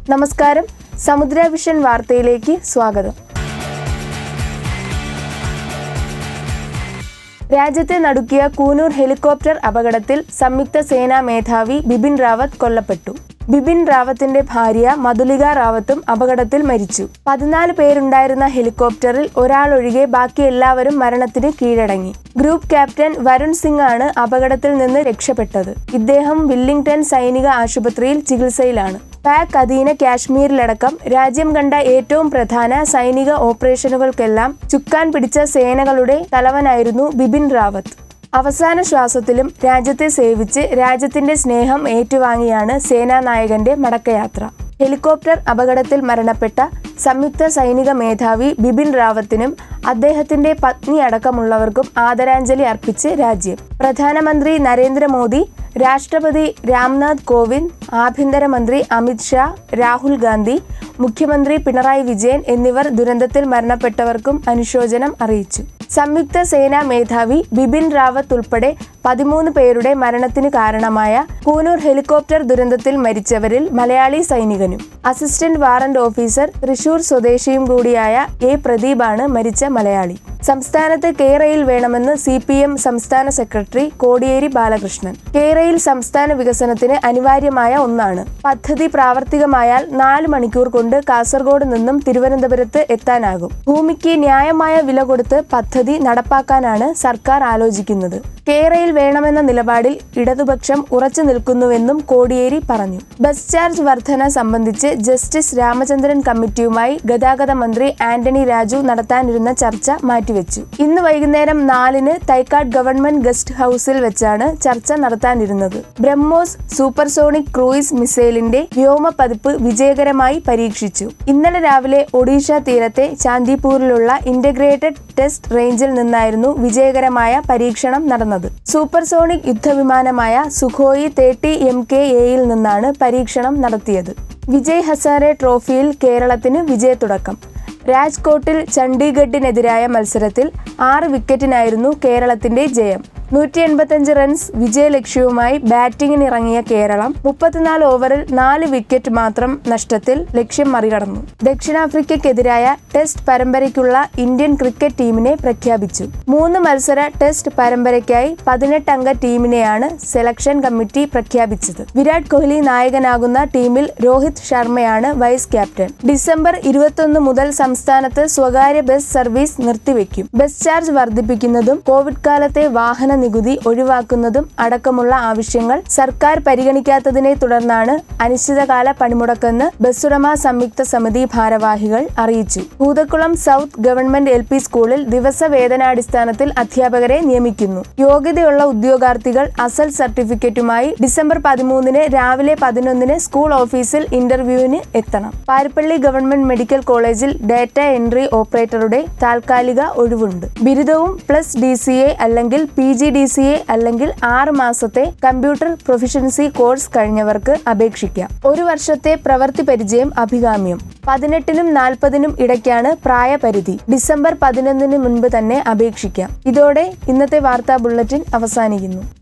നമസ്കാരം സമുദ്ര വിഷൻ വാർത്തയിലേക്ക് സ്വാഗതം രാജ്യത്തെ നടുക്കിയ കൂനൂർ ഹെലികോപ്റ്റർ അപകടത്തിൽ സംയുക്ത സേനാ മേധാവി ബിപിൻ റാവത്ത് കൊല്ലപ്പെട്ടു ബിപിൻ റാവത്തിന്റെ ഭാര്യ മധുലിക റാവത്തും അപകടത്തിൽ മരിച്ചു പതിനാല് പേരുണ്ടായിരുന്ന ഹെലികോപ്റ്ററിൽ ഒരാളൊഴികെ ബാക്കി എല്ലാവരും മരണത്തിന് കീഴടങ്ങി ഗ്രൂപ്പ് ക്യാപ്റ്റൻ വരുൺ സിംഗ് ആണ് അപകടത്തിൽ നിന്ന് രക്ഷപ്പെട്ടത് ഇദ്ദേഹം വില്ലിംഗ്ടൺ സൈനിക ആശുപത്രിയിൽ ചികിത്സയിലാണ് പാക് അധീന കാശ്മീരിലടക്കം രാജ്യം കണ്ട ഏറ്റവും പ്രധാന സൈനിക ഓപ്പറേഷനുകൾക്കെല്ലാം ചുക്കാൻ പിടിച്ച സേനകളുടെ തലവനായിരുന്നു ബിപിൻ റാവത്ത് അവസാന ശ്വാസത്തിലും രാജ്യത്തെ സേവിച്ച് രാജ്യത്തിന്റെ സ്നേഹം ഏറ്റുവാങ്ങിയാണ് സേനാനായകന്റെ മടക്കയാത്ര ഹെലികോപ്റ്റർ അപകടത്തിൽ മരണപ്പെട്ട സംയുക്ത സൈനിക മേധാവി ബിപിൻ റാവത്തിനും അദ്ദേഹത്തിന്റെ പത്നി അടക്കമുള്ളവർക്കും ആദരാഞ്ജലി അർപ്പിച്ച് രാജ്യം പ്രധാനമന്ത്രി നരേന്ദ്രമോദി രാഷ്ട്രപതി രാംനാഥ് കോവിന്ദ് ആഭ്യന്തരമന്ത്രി അമിത് ഷാ രാഹുൽ ഗാന്ധി മുഖ്യമന്ത്രി പിണറായി വിജയൻ എന്നിവർ ദുരന്തത്തിൽ മരണപ്പെട്ടവർക്കും അനുശോചനം അറിയിച്ചു സംയുക്ത സേനാ മേധാവി ബിപിൻ റാവത്ത് ഉൾപ്പെടെ പതിമൂന്ന് പേരുടെ മരണത്തിന് കാരണമായ കൂനൂർ ഹെലികോപ്റ്റർ ദുരന്തത്തിൽ മരിച്ചവരിൽ മലയാളി സൈനികനും അസിസ്റ്റന്റ് വാറന്റ് ഓഫീസർ തൃശൂർ സ്വദേശിയും കൂടിയായ എ പ്രദീപാണ് മരിച്ച മലയാളി സംസ്ഥാനത്ത് കേരയിൽ വേണമെന്ന് സി പി എം സംസ്ഥാന സെക്രട്ടറി കോടിയേരി ബാലകൃഷ്ണൻ കേരയിൽ സംസ്ഥാന വികസനത്തിന് അനിവാര്യമായ ഒന്നാണ് പദ്ധതി പ്രാവർത്തികമായാൽ നാല് മണിക്കൂർ കൊണ്ട് കാസർഗോഡ് നിന്നും തിരുവനന്തപുരത്ത് എത്താനാകും ഭൂമിക്ക് ന്യായമായ വില കൊടുത്ത് പദ്ധതി നടപ്പാക്കാനാണ് സർക്കാർ ആലോചിക്കുന്നത് കേരയിൽ വേണമെന്ന നിലപാടിൽ ഇടതുപക്ഷം ഉറച്ചു നിൽക്കുന്നുവെന്നും കോടിയേരി പറഞ്ഞു ബസ് ചാർജ് വർധന സംബന്ധിച്ച് ജസ്റ്റിസ് രാമചന്ദ്രൻ കമ്മിറ്റിയുമായി ഗതാഗത മന്ത്രി ആന്റണി രാജു നടത്താനിരുന്ന ചർച്ച മാറ്റിവെച്ചു ഇന്ന് വൈകുന്നേരം നാലിന് തൈക്കാട് ഗവൺമെന്റ് ഗസ്റ്റ് ഹൌസിൽ വെച്ചാണ് ചർച്ച നടത്താനിരുന്നത് ബ്രഹ്മോസ് സൂപ്പർസോണിക് ക്രൂയിസ് മിസൈലിന്റെ വ്യോമ പതിപ്പ് വിജയകരമായി പരീക്ഷിച്ചു ഇന്നലെ രാവിലെ ഒഡീഷ തീരത്തെ ചാന്ദിപൂരിലുള്ള ഇന്റഗ്രേറ്റഡ് ടെസ്റ്റ് റേഞ്ചിൽ നിന്നായിരുന്നു വിജയകരമായ പരീക്ഷണം നടന്നത് സൂപ്പർസോണിക് യുദ്ധവിമാനമായ സുഖോയി തേർട്ടി എം കെ എയിൽ നിന്നാണ് പരീക്ഷണം നടത്തിയത് വിജയ് ഹസാരെ ട്രോഫിയിൽ കേരളത്തിന് വിജയത്തുടക്കം രാജ്കോട്ടിൽ ചണ്ഡീഗഡിനെതിരായ മത്സരത്തിൽ ആറ് വിക്കറ്റിനായിരുന്നു കേരളത്തിന്റെ ജയം നൂറ്റി എൺപത്തഞ്ച് റൺസ് വിജയലക്ഷ്യവുമായി ബാറ്റിംഗിനിറങ്ങിയ കേരളം മുപ്പത്തിനാല് ഓവറിൽ നാല് വിക്കറ്റ് മാത്രം നഷ്ടത്തിൽ ലക്ഷ്യം മറികടന്നു ദക്ഷിണാഫ്രിക്കയ്ക്കെതിരായ ടെസ്റ്റ് പരമ്പരയ്ക്കുള്ള ഇന്ത്യൻ ക്രിക്കറ്റ് ടീമിനെ പ്രഖ്യാപിച്ചു മൂന്ന് മത്സര ടെസ്റ്റ് പരമ്പരയ്ക്കായി പതിനെട്ടംഗ ടീമിനെയാണ് സെലക്ഷൻ കമ്മിറ്റി പ്രഖ്യാപിച്ചത് വിരാട് കോഹ്ലി നായകനാകുന്ന ടീമിൽ രോഹിത് ശർമ്മയാണ് വൈസ് ക്യാപ്റ്റൻ ഡിസംബർ ഇരുപത്തൊന്ന് മുതൽ സംസ്ഥാനത്ത് സ്വകാര്യ ബസ് സർവീസ് നിർത്തിവെക്കും ബസ് ചാർജ് വർദ്ധിപ്പിക്കുന്നതും കോവിഡ് കാലത്തെ വാഹന നികുതി ഒഴിവാക്കുന്നതും അടക്കമുള്ള ആവശ്യങ്ങൾ സർക്കാർ പരിഗണിക്കാത്തതിനെ തുടർന്നാണ് അനിശ്ചിതകാല പണിമുടക്കെന്ന് ബസ്സുടമ സംയുക്ത സമിതി ഭാരവാഹികൾ അറിയിച്ചു Bhoothakulam south government L P സ്കൂളിൽ ദിവസ വേതനാടിസ്ഥാനത്തിൽ അധ്യാപകരെ നിയമിക്കുന്നു യോഗ്യതയുള്ള ഉദ്യോഗാർത്ഥികൾ അസൽ സർട്ടിഫിക്കറ്റുമായി ഡിസംബർ പതിമൂന്നിന് രാവിലെ പതിനൊന്നിന് സ്കൂൾ ഓഫീസിൽ ഇന്റർവ്യൂവിന് എത്തണം പാരിപ്പള്ളി ഗവൺമെന്റ് മെഡിക്കൽ കോളേജിൽ ഡാറ്റ എൻട്രി ഓപ്പറേറ്ററുടെ താൽക്കാലിക ഒഴിവുണ്ട് ബിരുദവും പ്ലസ് ഡി സി എ അല്ലെങ്കിൽ P G D C A അല്ലെങ്കിൽ ആറ് മാസത്തെ കമ്പ്യൂട്ടർ പ്രൊഫഷൻസി കോഴ്സ് കഴിഞ്ഞവർക്ക് അപേക്ഷിക്കാം ഒരു വർഷത്തെ പ്രവൃത്തി പരിചയം അഭികാമ്യം പതിനെട്ടിനും നാൽപ്പതിനും ഇടയ്ക്കാണ് പ്രായപരിധി ഡിസംബർ പതിനൊന്നിന് മുൻപ് തന്നെ അപേക്ഷിക്കാം ഇതോടെ ഇന്നത്തെ വാർത്താ ബുള്ളറ്റിൻ അവസാനിക്കുന്നു